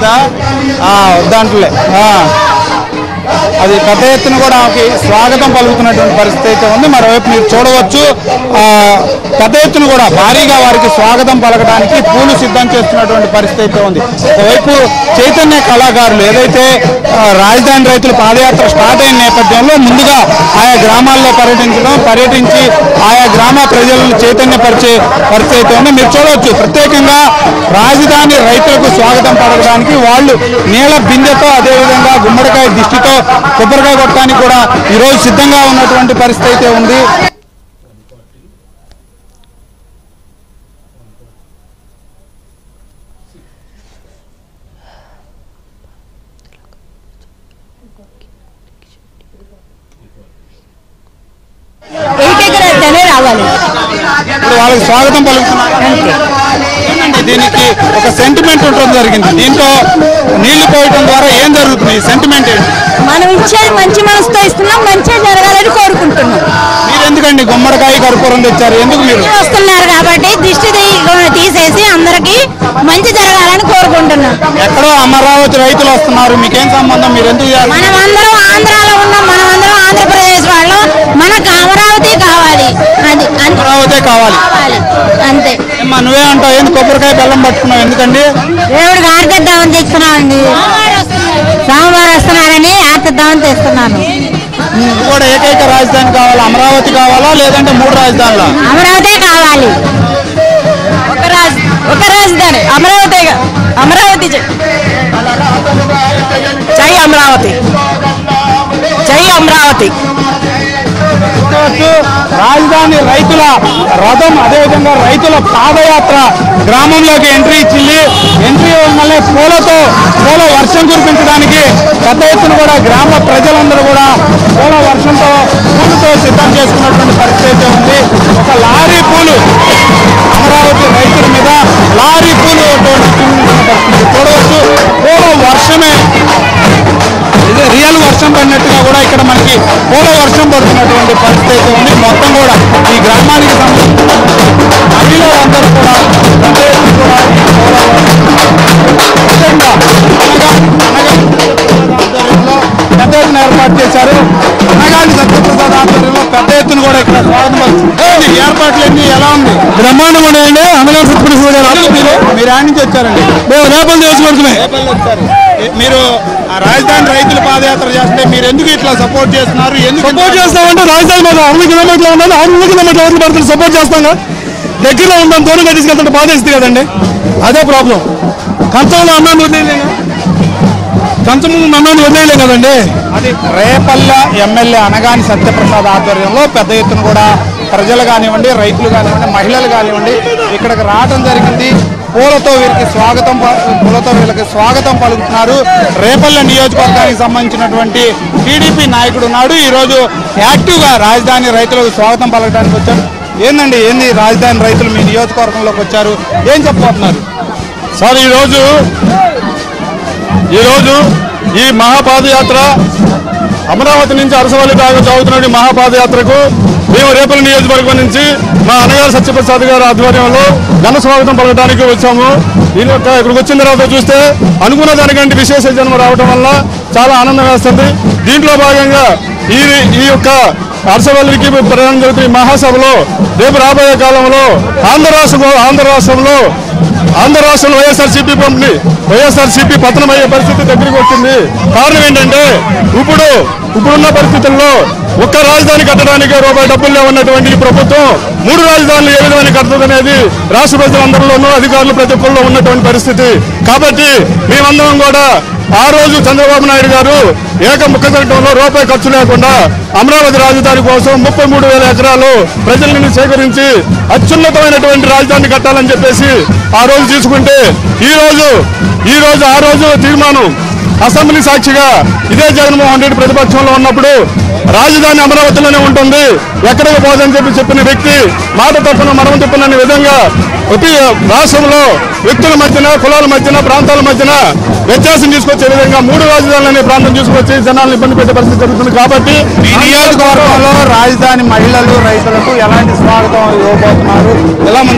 వద్దా ఆ, వద్దంటలే ఆ. అది పెద్ద ఎత్తున కూడా ఆమెకి స్వాగతం పలుకుతున్నటువంటి పరిస్థితి అయితే ఉంది మరోవైపు మీరు చూడవచ్చు ఆ, పెద్ద ఎత్తున కూడా భారీగా వారికి స్వాగతం పలకడానికి పూలు సిద్ధం చేస్తున్నటువంటి పరిస్థితి అయితే ఉంది ఒకవైపు చైతన్య కళాకారులు ఏదైతే ఆ, రాజధాని రైతుల పాదయాత్ర స్టార్ట్ అయిన నేపథ్యంలో ముందుగా ఆయా గ్రామాల్లో పర్యటించడం పర్యటించి ఆయా గ్రామ ప్రజలను చైతన్యపరిచే పరిస్థితి అయితే ఉంది మీరు చూడవచ్చు ప్రత్యేకంగా రాజధాని రైతులకు స్వాగతం పలకడానికి వాళ్ళు నీళ్ళ బిందెతో అదేవిధంగా గుమ్మడికాయ దిష్టితో కొబ్బరికాయ కొట్టడానికి కూడా ఈరోజు సిద్ధంగా ఉన్నటువంటి పరిస్థితి అయితే ఉంది ఏకైక రాజధానే రావాలి ఇప్పుడు వాళ్ళకి స్వాగతం పలుకుతున్నారు ఏంటండి దీనికి ఒక సెంటిమెంట్ ఉండడం జరిగింది దీంతో నీళ్లు పోయటం ద్వారా ఏం జరుగుతుంది సెంటిమెంట్ ఏంటి మనం ఇచ్చేది మంచి మనసుతో ఇస్తున్నాం మంచిగా జరగాలని కోరుకుంటున్నాం మీరు ఎందుకండి గుమ్మడికాయ కర్పూరం తెచ్చారు ఎందుకు మీరు వస్తున్నారు కాబట్టి దిష్టి తీ- తీసేసి అందరికి మంచి జరగాలని కోరుకుంటున్నాం ఎక్కడో అమరావతి రైతులు వస్తున్నారు మీకేం సంబంధం మీరు ఎందుకు చేయాలి? మనం అందరం ఆంధ్రాలో ఉన్నాం మనం అందరం ఆంధ్రప్రదేశ్ వాళ్ళం మనకు అమరావతి కావాలి అది అంతే అమరావతే కావాలి కావాలి అంతే ఏమ్మా నువ్వే అంటావు ఏంది కొబ్బరికాయ బెల్లం పట్టుకున్నావు ఎందుకండి దేవుడికి ఆర్తిద్దామని తెస్తున్నామండి సోమవారం వస్తున్నారని ఆర్తిద్దామని తెస్తున్నాను ఇది కూడా ఏకైక రాజధాని కావాలా అమరావతి కావాలా లేదంటే మూడు రాజధానులా అమరావతి కావాలి ఒక రాజు ఒక రాజధాని అమరావతి అమరావతి జై అమరావతి జై అమరావతి చూడవచ్చు రాజధాని రైతుల రథం అదేవిధంగా రైతుల పాదయాత్ర గ్రామంలోకి ఎంట్రీ ఇచ్చింది ఎంట్రీ వల్లనే పూలతో పూల వర్షం కురిపించడానికి పెద్ద ఎత్తున కూడా గ్రామ ప్రజలందరూ కూడా పూల వర్షంతో పూలతో సిద్ధం చేసుకున్నటువంటి పరిస్థితి అయితే ఉంది ఒక లారీ పూలు అమరావతి రైతుల మీద లారీ పూలు చూడవచ్చు పూల వర్షమే ఇది రియల్ వర్షం పడినట్టుగా కూడా ఇక్కడ మనకి పూల వర్షం పడుతున్నటువంటి పరిస్థితి అయితే ఉంది మొత్తం కూడా ఈ గ్రామానికి సంబంధించిన మహిళలందరూ కూడా పెద్ద ఎత్తున కూడా ఈ పూల ముఖ్యంగా అనగా అనగా ఆధ్వర్యంలో పెద్ద ఎత్తున ఏర్పాటు చేశారు అనగాని సత్యప్రసాద్ ఆధ్వర్యంలో పెద్ద ఎత్తున కూడా ఇక్కడ స్వాగతం పలుకుతుంది. ఈ ఏర్పాట్లు అన్ని ఎలా ఉంది బ్రహ్మాండంగా ఉన్నాయండి అనగాని సత్యప్రసాద్ గారు మీరు మీరు ఆడి నుంచి వచ్చారండి మేము రేపల్ నియోజకవర్గమే మీరు ఆ రాజధాని రైతుల పాదయాత్ర చేస్తే మీరు ఎందుకు ఇట్లా సపోర్ట్ చేస్తున్నారు ఎందుకు సపోర్ట్ చేస్తామంటే రాజధాని మాకు అరవై కిలోమీటర్లు ఉండాలి అరవై కిలోమీటర్ల వరకు పడుతుంది సపోర్ట్ చేస్తాం దగ్గరలో ఉందాం దూరంగా తీసుకెళ్తుంటే బాధ ఇస్తుంది కదండి అదే ప్రాబ్లం కంచంలో అన్నాన్ని వదిలేయలేం కంచం ముందు అన్నాన్ని వదిలేయలేం కదండి అది రేపల్ల ఎమ్మెల్యే అనగాని సత్యప్రసాద్ ఆధ్వర్యంలో పెద్ద ఎత్తున కూడా ప్రజలు కానివ్వండి రైతులు కానివ్వండి మహిళలు కానివ్వండి ఇక్కడికి రావడం జరిగింది పూలతో వీరికి స్వాగతం ప- పూలతో వీళ్ళకి స్వాగతం పలుకుతున్నారు రేపల్లె నియోజకవర్గానికి సంబంధించినటువంటి టీడీపీ నాయకుడు ఉన్నాడు ఈరోజు యాక్టివ్గా రాజధాని రైతులకు స్వాగతం పలకడానికి వచ్చారు ఏందండి ఏంది రాజధాని రైతులు మీ నియోజకవర్గంలోకి వచ్చారు ఏం చెప్పబోతున్నారు సార్ ఈరోజు ఈరోజు ఈ మహాపాదయాత్ర అమరావతి నుంచి అరసవల్లి దాకా సాగుతున్న ఈ మహాపాదయాత్రకు మేము రేపల నియోజకవర్గం నుంచి మా అన్నగారు సత్యప్రసాద్ గారి ఆధ్వర్యంలో ఘన స్వాగతం పలకడానికి వచ్చాము దీని యొక్క ఇక్కడికి వచ్చిన తర్వాత చూస్తే అనుకున్న దానికంటే విశేష జన్మ రావడం వల్ల చాలా ఆనందం వేస్తుంది దీంట్లో భాగంగా ఈ ఈ యొక్క అరసవల్లికి ప్రయాణం జరుగుతున్న ఈ మహాసభలో రేపు రాబోయే కాలంలో ఆంధ్ర రాష్ట్రం ఆంధ్ర రాష్ట్రంలో ఆంధ్ర రాష్ట్రంలో వైఎస్ఆర్సీపీ పంపిణీ వైఎస్ఆర్సీపీ పతనం అయ్యే పరిస్థితి దగ్గరికి వచ్చింది కారణం ఏంటంటే ఇప్పుడు ఇప్పుడున్న పరిస్థితుల్లో ఒక్క రాజధాని కట్టడానికి రూపాయి డబ్బులు లేవన్నటువంటి ఈ ప్రభుత్వం మూడు రాజధానులు ఏ విధంగా కడుతుందనేది రాష్ట్ర ప్రజలందరిలోనూ అధికారులు ప్రతి ఒక్కరిలో ఉన్నటువంటి పరిస్థితి కాబట్టి మేమందరం కూడా ఆ రోజు చంద్రబాబు నాయుడు గారు ఏక ముఖ చట్టంలో రూపాయి ఖర్చు లేకుండా అమరావతి రాజధాని కోసం ముప్పై మూడు వేల ఎకరాలు ప్రజల నుండి సేకరించి అత్యున్నతమైనటువంటి రాజధాని కట్టాలని చెప్పేసి ఆ రోజు తీసుకుంటే ఈ రోజు ఈ రోజు ఆ రోజు తీర్మానం అసెంబ్లీ సాక్షిగా ఇదే జగన్మోహన్ రెడ్డి ప్రతిపక్షంలో ఉన్నప్పుడు రాజధాని అమరావతిలోనే ఉంటుంది ఎక్కడికి పోదని చెప్పి చెప్పిన వ్యక్తి మాట తప్పున మనం తప్పుననే విధంగా ప్రతి రాష్ట్రంలో వ్యక్తుల మధ్యన కులాల మధ్యన ప్రాంతాల మధ్యన వ్యత్యాసం తీసుకొచ్చే విధంగా మూడు రాజధానులనే ప్రాంతం తీసుకొచ్చి జనాలను ఇబ్బంది పెట్టే పరిస్థితి జరుగుతుంది కాబట్టి మీ నియోజకవర్గంలో రాజధాని మహిళలు రైతులకు ఎలాంటి స్వాగతం ఇవ్వబోతున్నారు ఎలా